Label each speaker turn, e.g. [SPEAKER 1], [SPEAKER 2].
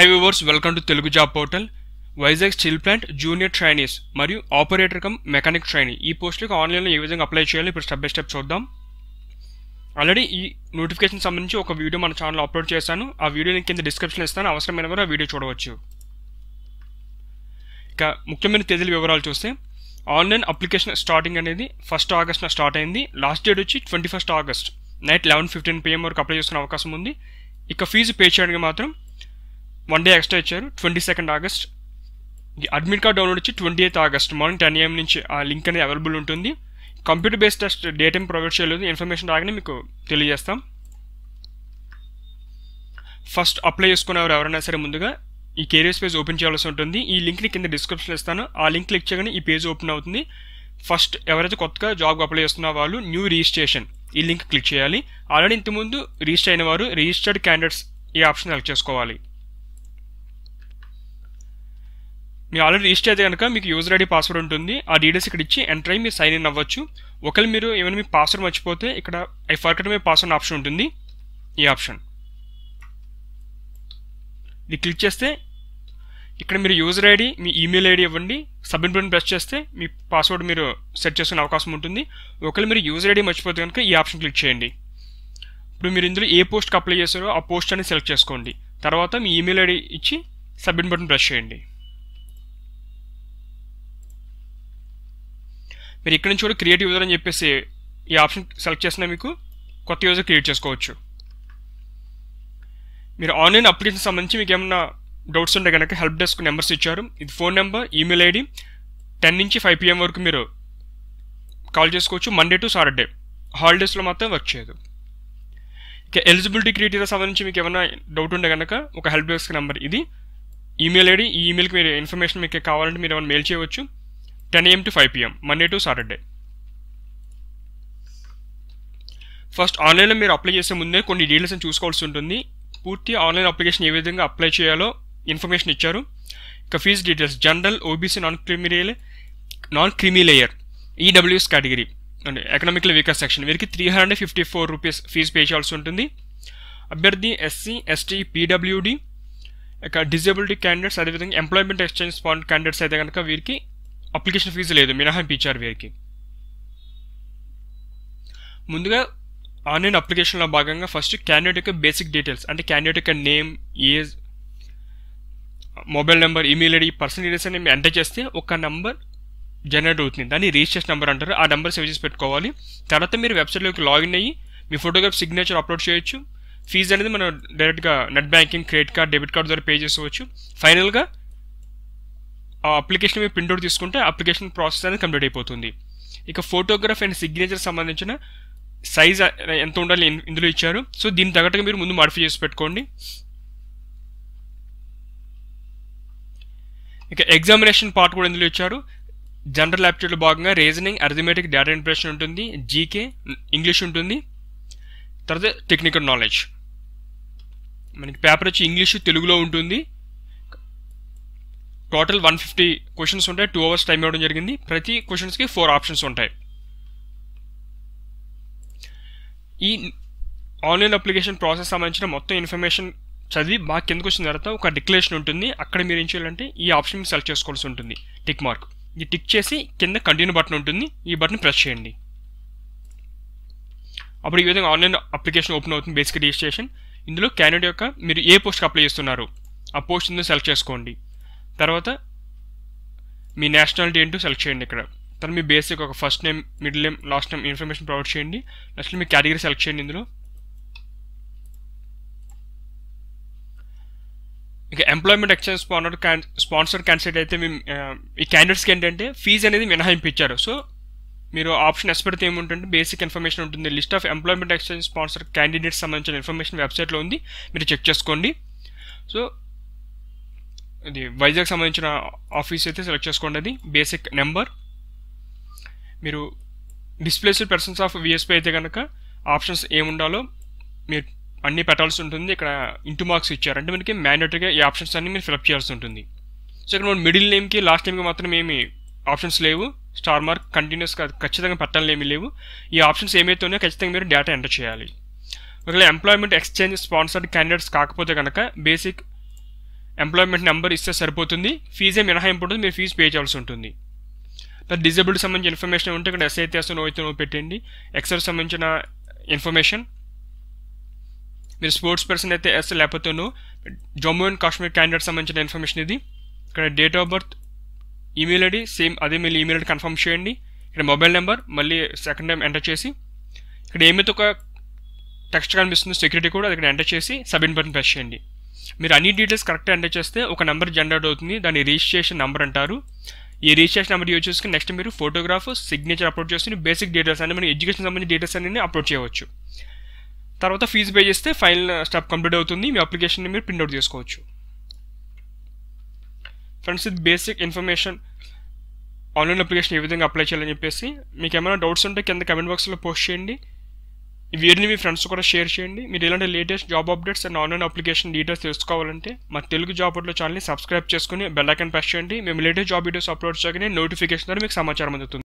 [SPEAKER 1] hi viewers welcome to Telugu job portal Vizag steel plant junior trainees మరియు operator cum mechanic trainee ఈ పోస్టులకు ఆన్లైన్లో ఏ విధంగా అప్లై చేయాలి ఇప్పుడు స్టెప్ బై స్టెప్ చూద్దాం ఆల్రెడీ ఈ నోటిఫికేషన్ సంబంధించి ఒక వీడియో మన ఛానల్లో అప్లోడ్ చేశాను ఆ వీడియో లింక్ కింద డిస్క్రిప్షన్ ఇస్తాను అవసరమైన వారు ఆ వీడియో చూడవచ్చు ఇక ముఖ్యమైన తేదీల వివరాలు చూస్తే ఆన్లైన్ అప్లికేషన్ స్టార్టింగ్ అనేది ఫస్ట్ ఆగస్ట్న స్టార్ట్ అయింది లాస్ట్ డేట్ వచ్చి twenty first August night eleven fifteen PM వరకు అప్లై చేసుకునే అవకాశం ఉంది ఇక ఫీజు పే చేయడానికి మాత్రం వన్ డే ఎక్స్ట్రా ఇచ్చారు ట్వంటీ సెకండ్ ఆగస్ట్ ఈ అడ్మిట్ కార్డ్ డౌన్లోడ్ వచ్చి twenty eighth August morning ten AM నుంచి ఆ లింక్ అనేది అవైలబుల్ ఉంటుంది కంప్యూటర్ బేస్డ్ టెస్ట్ డేట్ ఏం ప్రొవైడ్ చేయలేదు ఇన్ఫర్మేషన్ రాగానే మీకు తెలియజేస్తాం ఫస్ట్ అప్లై చేసుకునేవారు ఎవరైనా సరే ముందుగా ఈ కేరియర్స్ పేజ్ ఓపెన్ చేయాల్సి ఉంటుంది ఈ లింక్ని కింద డిస్క్రిప్షన్ ఇస్తాను ఆ లింక్ క్లిక్ చేయగానే ఈ పేజ్ ఓపెన్ అవుతుంది ఫస్ట్ ఎవరైతే కొత్తగా జాబ్ అప్లై చేస్తున్న వాళ్ళు న్యూ రిజిస్ట్రేషన్ ఈ లింక్ క్లిక్ చేయాలి ఆల్రెడీ ఇంతకుముందు రిజిస్టర్ అయిన వారు రిజిస్టర్డ్ క్యాండిడేట్స్ ఈ ఆప్షన్ సెలెక్ట్ చేసుకోవాలి మీరు ఆల్రెడీ రిజిస్టర్ అయితే కనుక మీకు యూజర్ ఐడి పాస్వర్డ్ ఉంటుంది ఆ డీటెయిల్స్ ఇక్కడ ఇచ్చి ఎంటర్ అయ్యి మీరు సైన్ ఇన్ అవ్వచ్చు ఒకవేళ మీరు ఏమైనా మీ పాస్వర్డ్ మర్చిపోతే ఇక్కడ I forgot my password option ఉంటుంది ఈ ఆప్షన్ ఇది క్లిక్ చేస్తే ఇక్కడ మీరు యూజర్ ఐడి మీ ఈమెయిల్ ఐడి ఇవ్వండి సబ్మిట్ బటన్ ప్రెస్ చేస్తే మీ పాస్వర్డ్ మీరు సెట్ చేసుకునే అవకాశం ఉంటుంది ఒకవేళ మీరు యూజర్ ఐడి మర్చిపోతే కనుక ఈ ఆప్షన్ క్లిక్ చేయండి ఇప్పుడు మీరు ఇందులో ఏ పోస్ట్కి అప్లై చేస్తారో ఆ పోస్ట్ అనేది సెలెక్ట్ చేసుకోండి తర్వాత మీ ఈమెయిల్ ఐడి ఇచ్చి సబ్మిట్ బటన్ ప్రెస్ చేయండి మీరు ఇక్కడ నుంచి కూడా క్రియేట్ యూజర్ అని చెప్పేసి ఈ ఆప్షన్ సెలెక్ట్ చేసినా మీకు కొత్త యూజర్ క్రియేట్ చేసుకోవచ్చు మీరు ఆన్లైన్ అప్లికేషన్ సంబంధించి మీకు ఏమన్నా డౌట్స్ ఉంటే కనుక హెల్ప్ డెస్క్ నెంబర్స్ ఇచ్చారు ఇది phone number email ID ten నుంచి ఫైవ్ పిఎం వరకు మీరు కాల్ చేసుకోవచ్చు మండే టు సాటర్డే హాలిడేస్లో మాత్రం వర్క్ చేయదు ఇక ఎలిజిబిలిటీ క్రైటీరియా సంబంధించి మీకు ఏమైనా డౌట్ ఉంటే కనుక ఒక హెల్ప్ డెస్క్ నెంబర్ ఇది ఈమెయిల్ ఐడి ఈ ఈమెయిల్కి మీరు ఇన్ఫర్మేషన్ మీకు కావాలంటే మీరు ఏమైనా మెయిల్ చేయవచ్చు ten AM to five PM Monday to Saturday first ఆన్లైన్లో మీరు అప్లై చేసే ముందే కొన్ని డీటెయిల్స్ చూసుకోవాల్సి ఉంటుంది పూర్తి ఆన్లైన్ అప్లికేషన్ ఏ విధంగా అప్లై చేయాలో ఇన్ఫర్మేషన్ ఇచ్చారు ఇక fee details general OBC non creamy layer non creamy layer EWS category అంటే ఎకనామికల్ వీకర్ సెక్షన్ వీరికి three hundred fifty four rupees fee pay చేయాల్సి ఉంటుంది అభ్యర్థి ఎస్సీ ఎస్టీ పీడబ్ల్యూడి ఇక డిజేబిలిటీ క్యాండిడేట్స్ అదేవిధంగా ఎంప్లాయ్మెంట్ ఎక్స్చేంజ్ ఫండ్ క్యాండిడేట్స్ అయితే కనుక వీరికి అప్లికేషన్ ఫీజు లేదు మినహాయింపు ఇచ్చారు వీరికి ముందుగా ఆన్లైన్ అప్లికేషన్లో భాగంగా ఫస్ట్ క్యాండిడేట్ యొక్క బేసిక్ డీటెయిల్స్ అంటే క్యాండిడేట్ యొక్క name age mobile number email ID personal details అని ఎంటర్ చేస్తే ఒక నెంబర్ జనరేట్ అవుతుంది దాన్ని రిజిస్ట్రేషన్ నెంబర్ అంటారు ఆ నెంబర్ సేవ్ చేసి పెట్టుకోవాలి తర్వాత మీరు వెబ్సైట్లోకి లాగిన్ అయ్యి మీ ఫోటోగ్రాఫ్ సిగ్నేచర్ అప్లోడ్ చేయొచ్చు ఫీజు అనేది మనం డైరెక్ట్గా net banking credit card debit card ద్వారా పే చేసుకోవచ్చు ఫైనల్గా ఆ అప్లికేషన్ మీరు ప్రింట్అవుట్ తీసుకుంటే అప్లికేషన్ ప్రాసెస్ అనేది కంప్లీట్ అయిపోతుంది ఇక ఫోటోగ్రాఫ్ అండ్ సిగ్నేచర్ సంబంధించిన సైజ్ ఎంత ఉండాలి ఇందులో ఇచ్చారు సో దీని తగ్గట్టుగా మీరు ముందు మాడిఫై చేసి పెట్టుకోండి ఇక ఎగ్జామినేషన్ పార్ట్ కూడా ఇందులో ఇచ్చారు జనరల్ యాప్టిట్యూడ్లో భాగంగా రీజనింగ్ అర్థమెటిక్ డేటా ఇంప్రెషన్ ఉంటుంది జీకే ఇంగ్లీష్ ఉంటుంది తర్వాత టెక్నికల్ నాలెడ్జ్ మనకి పేపర్ వచ్చి ఇంగ్లీష్ తెలుగులో ఉంటుంది టోటల్ వన్ ఫిఫ్టీ క్వశ్చన్స్ ఉంటాయి టూ అవర్స్ టైం ఇవ్వడం జరిగింది ప్రతి క్వశ్చన్స్కి ఫోర్ ఆప్షన్స్ ఉంటాయి ఈ ఆన్లైన్ అప్లికేషన్ ప్రాసెస్ సంబంధించిన మొత్తం ఇన్ఫర్మేషన్ చదివి బాగా కిందకు వచ్చిన తర్వాత ఒక డిక్లరేషన్ ఉంటుంది అక్కడ మీరు ఏం చేయాలంటే ఈ ఆప్షన్ సెలెక్ట్ చేసుకోవాల్సి ఉంటుంది టిక్ మార్క్ ఇది టిక్ చేసి కింద కంటిన్యూ బటన్ ఉంటుంది ఈ బటన్ ప్రెస్ చేయండి అప్పుడు ఈ విధంగా ఆన్లైన్ అప్లికేషన్ ఓపెన్ అవుతుంది బేసిక్ రిజిస్ట్రేషన్ ఇందులో క్యాండిడేట్ యొక్క మీరు ఏ పోస్ట్కి అప్లై చేస్తున్నారు ఆ పోస్ట్ ఇందులో సెలెక్ట్ చేసుకోండి తర్వాత మీ నేషనాలిటీ ఏంటో సెలెక్ట్ చేయండి ఇక్కడ తర్వాత మీ బేసిక్ ఒక first name middle name last name information provide చేయండి నెక్స్ట్ మీ కేటగిరీ సెలెక్ట్ చేయండి ఇందులో ఇక employment exchange sponsor sponsor candidate అయితే మేము ఈ క్యాండిడేట్స్కి ఏంటంటే ఫీజు అనేది మినహాయింపు ఇచ్చారు సో మీరు ఆప్షన్ ఎస్ పెడితే ఏముంటుంది బేసిక్ ఇన్ఫర్మేషన్ ఉంటుంది list of employment exchange sponsor candidates సంబంధించిన ఇన్ఫర్మేషన్ వెబ్సైట్లో ఉంది మీరు చెక్ చేసుకోండి సో ఇది వైజాగ్ సంబంధించిన ఆఫీస్ అయితే సెలెక్ట్ చేసుకోండి అది బేసిక్ నెంబర్ మీరు డిస్ప్లేస్డ్ పర్సన్స్ ఆఫ్ విఎస్పీ అయితే కనుక ఆప్షన్స్ ఏముండాలో మీరు అన్నీ పెట్టాల్సి ఉంటుంది ఇక్కడ ఇంటూ మార్క్స్ ఇచ్చారు అంటే మనకి మ్యాండేటరీగా ఈ ఆప్షన్స్ అన్ని మీరు ఫిలప్ చేయాల్సి ఉంటుంది సో ఇక్కడ మన మిడిల్ నేమ్కి లాస్ట్ నేమ్కి మాత్రం ఏమి ఆప్షన్స్ లేవు స్టార్ మార్క్ కంటిన్యూస్ ఖచ్చితంగా పెట్టాలని ఏమీ లేవు ఈ ఆప్షన్స్ ఏమైతే ఉన్నాయో ఖచ్చితంగా మీరు డేటా ఎంటర్ చేయాలి ఒకవేళ ఎంప్లాయ్మెంట్ ఎక్స్చేంజ్ స్పాన్సర్డ్ క్యాండిడేట్స్ కాకపోతే కనుక బేసిక్ ఎంప్లాయ్మెంట్ నెంబర్ ఇస్తే సరిపోతుంది ఫీజే మినహాయింపు ఉంటుంది మీరు ఫీజు పే చేయాల్సి ఉంటుంది డిజబుల్డ్ సంబంధించిన ఇన్ఫర్మేషన్ ఉంటే ఇక్కడ ఎస్ అయితే ఎస్ నో అయితే నో పెట్టండి ఎక్సెల్ సంబంధించిన ఇన్ఫర్మేషన్ మీరు స్పోర్ట్స్ పర్సన్ అయితే ఎస్ లేకపోతే no Jammu and Kashmir candidate సంబంధించిన ఇన్ఫర్మేషన్ ఇది ఇక్కడ date of birth email ID same అదే మీరు ఈమెయిల్ ఐడి కన్ఫర్మ్ చేయండి ఇక్కడ మొబైల్ నెంబర్ మళ్ళీ సెకండ్ టైం ఎంటర్ చేసి ఇక్కడ ఏమైతే ఒక టెక్స్ట్ కనిపిస్తుందో సెక్యూరిటీ కూడా అది ఇక్కడ ఎంటర్ చేసి సబ్మిట్ బటన్ ప్రెస్ చేయండి మీరు అన్ని డీటెయిల్స్ కరెక్ట్గా ఎంటర్ చేస్తే ఒక నెంబర్ జనరేట్ అవుతుంది దాన్ని రిజిస్ట్రేషన్ నెంబర్ అంటారు ఈ రిజిస్ట్రేషన్ నెంబర్ యూజ్ చేసుకుని నెక్స్ట్ మీరు ఫోటోగ్రాఫ్ సిగ్నేచర్ అప్లోడ్ చేసుకుని బేసిక్ డీటెయిల్స్ అంటే మన ఎడ్యుకేషన్ సంబంధించిన డీటెయిల్స్ అన్ని అప్లోడ్ చేయవచ్చు తర్వాత ఫీజు పే చేస్తే ఫైనల్ స్టెప్ కంప్లీట్ అవుతుంది మీ అప్లికేషన్ మీరు ప్రింట్అవుట్ చేసుకోవచ్చు ఫ్రెండ్స్ ఇది బేసిక్ ఇన్ఫర్మేషన్ ఆన్లైన్ అప్లికేషన్ ఏ విధంగా అప్లై చేయాలని చెప్పేసి మీకు ఏమైనా డౌట్స్ ఉంటే కింద కమెంట్ బాక్స్లో పోస్ట్ చేయండి ఈ వీడియోని మీ ఫ్రెండ్స్ కూడా షేర్ చేయండి మీరు ఇలాంటి latest job updates and online application details తెలుసుకోవాలంటే మా తెలుగు జాబ్ అప్లో ఛానల్ని సబ్స్క్రైబ్ చేసుకుని బెల్ ఐకాన్ ప్రెస్ చేయండి మేము లేటెస్ట్ జాబ్ వీడియోస్ అప్లోడ్ చేయగానే నోటిఫికేషన్ ద్వారా మీకు సమాచారం అందుతుంది